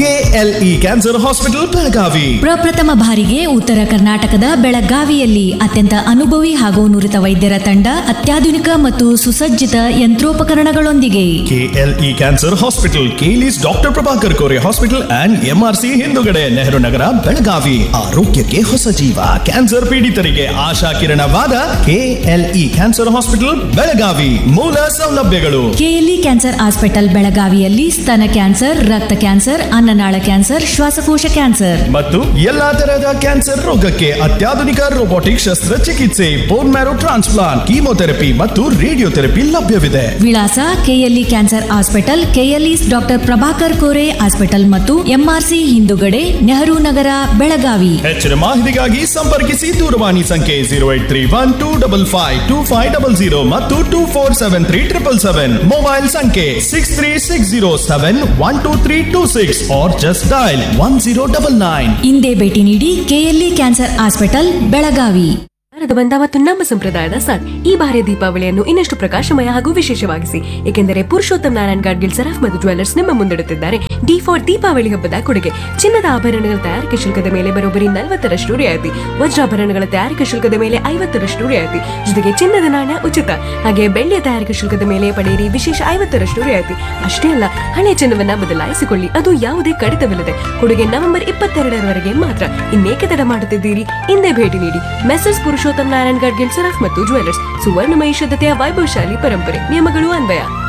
KLE cancer hospital Belagavi ಪ್ರಪ್ರಥಮ ಬಾರಿಗೆ ಉತ್ತರ ಕರ್ನಾಟಕದ ಬೆಳಗಾವಿಯಲ್ಲಿ ಅತ್ಯಂತ ಅನುಭವಿ ಹಾಗೂ ನುರಿತ ವೈದ್ಯರ ತಂಡ ಅತ್ಯಾಧುನಿಕ ಮತ್ತು ಸುಸಜ್ಜಿತ ಯಂತ್ರೋಪಕರಣಗಳೊಂದಿಗೆ ಕೆಎಲ್ಇ ಕ್ಯಾನ್ಸರ್ ಹಾಸ್ಪಿಟಲ್ ಕೇಲಿಸ್ doctor Prabhakar Kore hospital and MRC ಹಿಂದುಗಡೆ ನೆಹರು ನಗರ ಬೆಳಗಾವಿ ಆರೋಗ್ಯಕ್ಕೆ ಹೊಸ ಜೀವ ಕ್ಯಾನ್ಸರ್ ಪೀಡಿತರಿಗೆ ಆಶಾ ಕಿರಣವಾದ ಕೆಎಲ್ಇ ಕ್ಯಾನ್ಸರ್ ಹಾಸ್ಪಿಟಲ್ ಬೆಳಗಾವಿ ಮೂಲ ಸೌಲಭ್ಯಗಳು ಕೆಎಲ್ಇ ಕ್ಯಾನ್ಸರ್ ಹಾಸ್ಪಿಟಲ್ ಬೆಳಗಾವಿಯಲ್ಲಿ ಸ್ತನ ಕ್ಯಾನ್ಸರ್ ರಕ್ತ ಕ್ಯಾನ್ಸರ್ ಅನ್ನನಾಳ ಕ್ಯಾನ್ಸರ್ ಶ್ವಾಸಕೋಶ ಕ್ಯಾನ್ಸರ್ ಮತ್ತು ಎಲ್ಲಾ ತರಹದ ಕ್ಯಾನ್ಸರ್ ರೋಗಕ್ಕೆ ಅತ್ಯಾಧುನಿಕ ರೋಬೋಟಿಕ್ ಶಸ್ತ್ರಚಿಕಿತ್ಸೆ ಬೋನ್ ಮ್ಯಾರೋ ಟ್ರಾನ್ಸ್ಪ್ಲಾಂಟ್ ಕೀಮೋಥೆರಪಿ ಮತ್ತು ರೇಡಿಯೋಥೆರಪಿ ಲಭ್ಯವಿದೆ ವಿಳಾಸ KLE cancer hospital KLE doctor Prabhakar Kore hospital ಮತ್ತು ಎಂಆರ್ಸಿ ಹಿಂದುಗಡೆ ನೆಹರು ನಗರ ಬೆಳಗಾವಿ ಹೆಚ್ಚಿನ ಮಾಹಿತಿಗಾಗಿ ಸಂಪರ್ಕಿಸಿ ದೂರವಾಣಿ ಸಂಖ್ಯೆ zero eight three one two double five two five double zero ಮತ್ತು two four seven three triple seven mobile ಸಂಖ್ಯೆ six three six zero seven one two three two six or just dial one zero double nine ಇಂದೇ ಭೇಟಿ ನೀಡಿ KLE cancer hospital Belagavi ಭಾರತ ಬಂದ ಮತ್ತು ನಮ್ಮ ಸಂಪ್ರದಾಯದ ಸಾಥ್ ಈ ಬಾರಿಯ ದೀಪಾವಳಿಯನ್ನು ಇನ್ನಷ್ಟು ಪ್ರಕಾಶಮಯ ಹಾಗೂ ವಿಶೇಷವಾಗಿಸಿ ಏಕೆಂದರೆ ಪುರುಷೋತ್ತಮ್ ನಾರಾಯಣ್ ಗಾಡ್ಗಿಲ್ ಸರಾಫ್ ಮತ್ತು ಜ್ಯುವೆಲ್ಲರ್ಸ್ ನಿಮ್ಮ ಮುಂದಿಡುತ್ತಿದ್ದಾರೆ ಡಿ ಫಾರ್ ದೀಪಾವಳಿ ಹಬ್ಬದ ಕೊಡುಗೆ ಚಿನ್ನದ ಆಭರಣಗಳ ತಯಾರಿಕೆ ಶುಲ್ಕದ ಮೇಲೆ ಬರೋಬ್ಬರಿ ನಲವತ್ತರಷ್ಟು ರಿಯಾಯಿತಿ ವಜ್ರಾಭರಣಗಳ ತಯಾರಿಕೆ ಶುಲ್ಕದ ಮೇಲೆ ಐವತ್ತರಷ್ಟು ರಿಯಾಯಿತಿ ಜೊತೆಗೆ ಚಿನ್ನದ ನಾಣ್ಯ ಉಚಿತ ಹಾಗೆ ಬೆಳ್ಳಿಯ ತಯಾರಿಕೆ ಶುಲ್ಕದ ಮೇಲೆ ಪಡೆಯಿರಿ ವಿಶೇಷ ಐವತ್ತರಷ್ಟು ರಿಯಾಯಿತಿ ಅಷ್ಟೇ ಅಲ್ಲ ಹಳೆ ಚಿನ್ನವನ್ನ ಬದಲಾಯಿಸಿಕೊಳ್ಳಿ ಅದು ಯಾವುದೇ ಕಡಿತವಿಲ್ಲದೆ ಕೊಡುಗೆ ನವೆಂಬರ್ ಇಪ್ಪತ್ತೆರಡರವರೆಗೆ ಮಾತ್ರ ಇನ್ನೇಕೆ ತಡ ಮಾಡುತ್ತಿದ್ದೀರಿ ಇಂದೇ ಭೇಟಿ ನೀಡಿ ಮೆಸರ್ಸ್ ಪುರುಷೋತ್ತಮ್ ನಾರಾಯಣ್ ಗಡ್ಗಿಲ್ ಸರಾಫ್ ಮತ್ತು ಜ್ಯುವೆಲ್ಲರ್ಸ್ ಸುವರ್ಣಮಯ ಶುದ್ಧತೆಯ ವೈಭವಶಾಲಿ ಪರಂಪರೆ ನಿಯಮಗಳು ಅನ್ವಯ